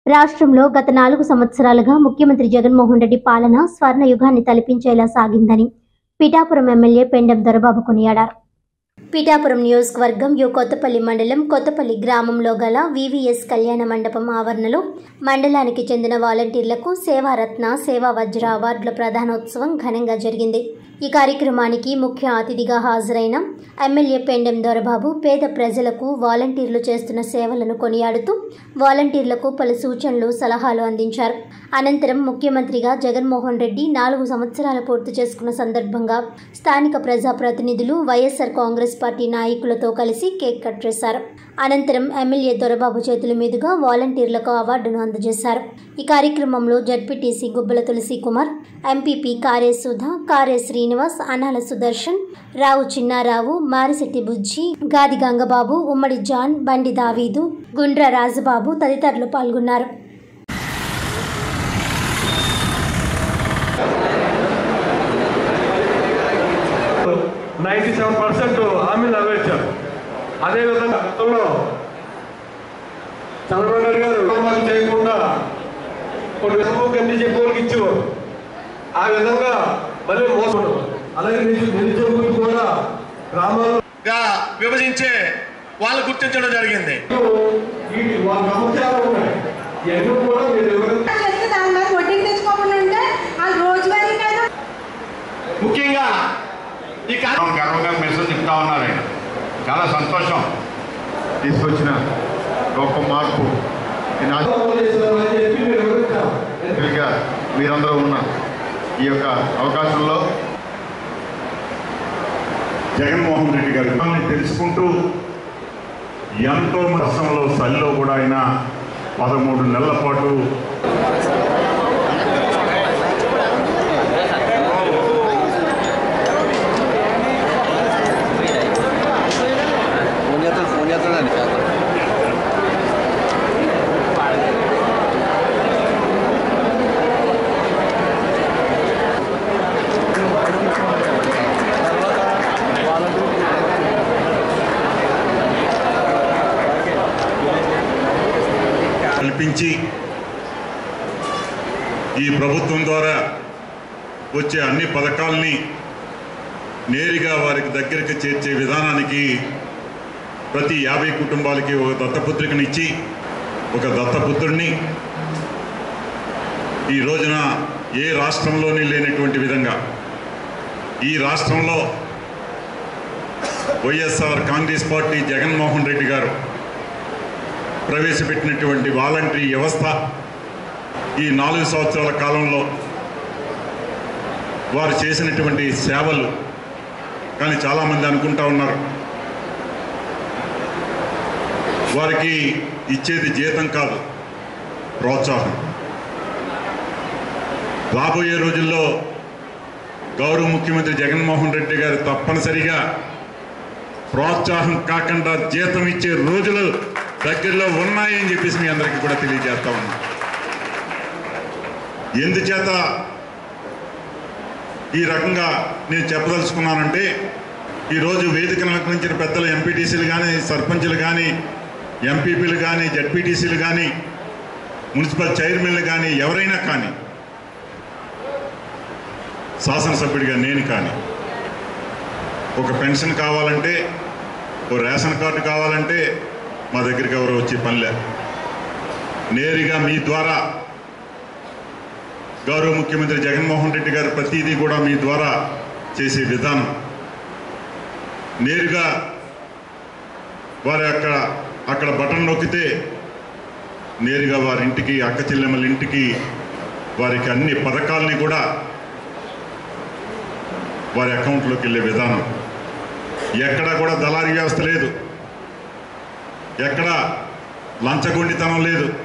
రాష్ట్రంలో గత నాలుగు సంవత్సరాలుగా ముఖ్యమంత్రి జగన్మోహన్ రెడ్డి పాలన స్వర్ణ యుగాన్ని తలపించేలా సాగిందని పిఠాపురం ఎమ్మెల్యే పెండెం దొరబాబు కొనియాడారు పిఠాపురం నియోజకవర్గం యు కొత్తపల్లి మండలం కొత్తపల్లి గ్రామంలో గల వివిఎస్ కళ్యాణ మండపం ఆవరణలో మండలానికి చెందిన వాలంటీర్లకు సేవారత్న సేవా వజ్ర అవార్డుల ప్రధానోత్సవం ఘనంగా జరిగింది ఈ కార్యక్రమానికి ముఖ్య అతిథిగా హాజరైన ఎమ్మెల్యే పెండెం దొరబాబు పేద ప్రజలకు వాలంటీర్లు చేస్తున్న సేవలను కొనియాడుతూ వాలంటీర్లకు పలు సూచనలు సలహాలు అందించారు అనంతరం ముఖ్యమంత్రిగా జగన్మోహన్ రెడ్డి నాలుగు సంవత్సరాలు పూర్తి చేసుకున్న సందర్భంగా స్థానిక ప్రజాప్రతినిధులు వైఎస్ఆర్ కాంగ్రెస్ పార్టీ నాయకులతో కలిసి కేక్ కట్ చేశారు అనంతరం ఎమ్మెల్యే దొరబాబు చేతుల మీదుగా వాలంటీర్లకు అవార్డును అందజేశారు ఈ కార్యక్రమంలో జడ్పీటీసీ గుబ్బల తులసి కుమార్ ఎంపీపీ కారే సుధా కారే శ్రీనివాస్ అనాల సుదర్శన్ రావు చిన్నారావు మారిశెట్టి బుజ్జి గాది గంగబాబు ఉమ్మడి జాన్ బండి దావీదు గుండ్ర రాజుబాబు తదితరులు పాల్గొన్నారు నైంటీ సెవెన్ పర్సెంట్ హామీలు నెరవేర్చారు అదేవిధంగా గతంలో చంద్రబాబు నాయుడు గారు రుణమాఫీ చేయకుండా కొన్ని డబ్బు కన్ని చెప్పేవాళ్ళకి ఇచ్చేవారు ఆ విధంగా మళ్ళీ మోసం అలాగే నిరు- నిరుద్యోగులు కూడా గ్రామాల్లో గా విభజించే వాళ్ళు గుర్తించడం జరిగింది వీటి వాళ్ళ సమస్యలు ఉన్నాయి ఇవన్నీ కూడా మీరు ఎవరైనా చేస్తే దాని మీద వడ్డీకి తెచ్చుకోకుండా ఉంటే వాళ్ళు రోజువారీ కదా ముఖ్యంగా ఈ కార్య- గర్వంగా మెసేజ్ చెప్తా ఉన్నారు ఆయన చాలా సంతోషం తీసుకొచ్చిన గొప్ప మార్పు ఈ నా- చేస్తున్నారని చెప్పి మీరు వివరించారు నాయకులుగా మీరందరూ ఉన్న ఈ యొక్క అవకాశంలో జగన్మోహన్ రెడ్డి గారి విధానాన్ని తెలుసుకుంటూ ఎంతో నష్టంలో చలిలో కూడా ఆయన పదమూడు నెలల పాటు ఫోన్ చేస్తాను ఫోన్ చేస్తానండి కల్పించి ఈ ప్రభుత్వం ద్వారా వచ్చే అన్ని పథకాల్ని నేరుగా వారికి దగ్గరికి చేర్చే విధానానికి ప్రతి యాభై కుటుంబాలకి ఒక దత్తపుత్రికనిచ్చి ఒక దత్తపుత్రుడిని ఈ రోజున ఏ రాష్ట్రంలోని లేనటువంటి విధంగా ఈ రాష్ట్రంలో వైఎస్ఆర్ కాంగ్రెస్ పార్టీ జగన్మోహన్ రెడ్డి గారు ప్రవేశపెట్టినటువంటి వాలంటరీ వ్యవస్థ ఈ నాలుగు సంవత్సరాల కాలంలో వారు చేసినటువంటి సేవలు కానీ చాలామంది అనుకుంటా ఉన్నారు వారికి ఇచ్చేది జీతం కాదు ప్రోత్సాహం రాబోయే రోజుల్లో గౌరవ ముఖ్యమంత్రి జగన్మోహన్ రెడ్డి గారు తప్పనిసరిగా ప్రోత్సాహం కాకుండా జీతం ఇచ్చే రోజులు దగ్గరలో ఉన్నాయని చెప్పేసి మీ అందరికీ కూడా తెలియజేస్తా ఉన్నా ఎందుచేత ఈ రకంగా నేను చెప్పదలుచుకున్నానంటే ఈరోజు వేదికను అలంకరించిన పెద్దలు ఎంపీటీసీలు కానీ సర్పంచులు కానీ ఎంపీపీలు కానీ జడ్పీటీసీలు కానీ మున్సిపల్ చైర్మన్లు కానీ ఎవరైనా కానీ శాసనసభ్యుడిగా నేను కానీ ఒక పెన్షన్ కావాలంటే ఓ రేషన్ కార్డు కావాలంటే మా దగ్గరికి ఎవరు వచ్చే పనిలే నేరుగా మీ ద్వారా గౌరవ ముఖ్యమంత్రి జగన్మోహన్ రెడ్డి గారు ప్రతిదీ కూడా మీ ద్వారా చేసే విధానం నేరుగా వారి అక్కడ అక్కడ బటన్ నొక్కితే నేరుగా వారి ఇంటికి అక్క చెల్లెమ్మల ఇంటికి వారికి అన్ని పథకాలని కూడా వారి అకౌంట్లోకి వెళ్ళే విధానం ఎక్కడా కూడా దళారీ వ్యవస్థ లేదు ఎక్కడ లంచగొండితనం లేదు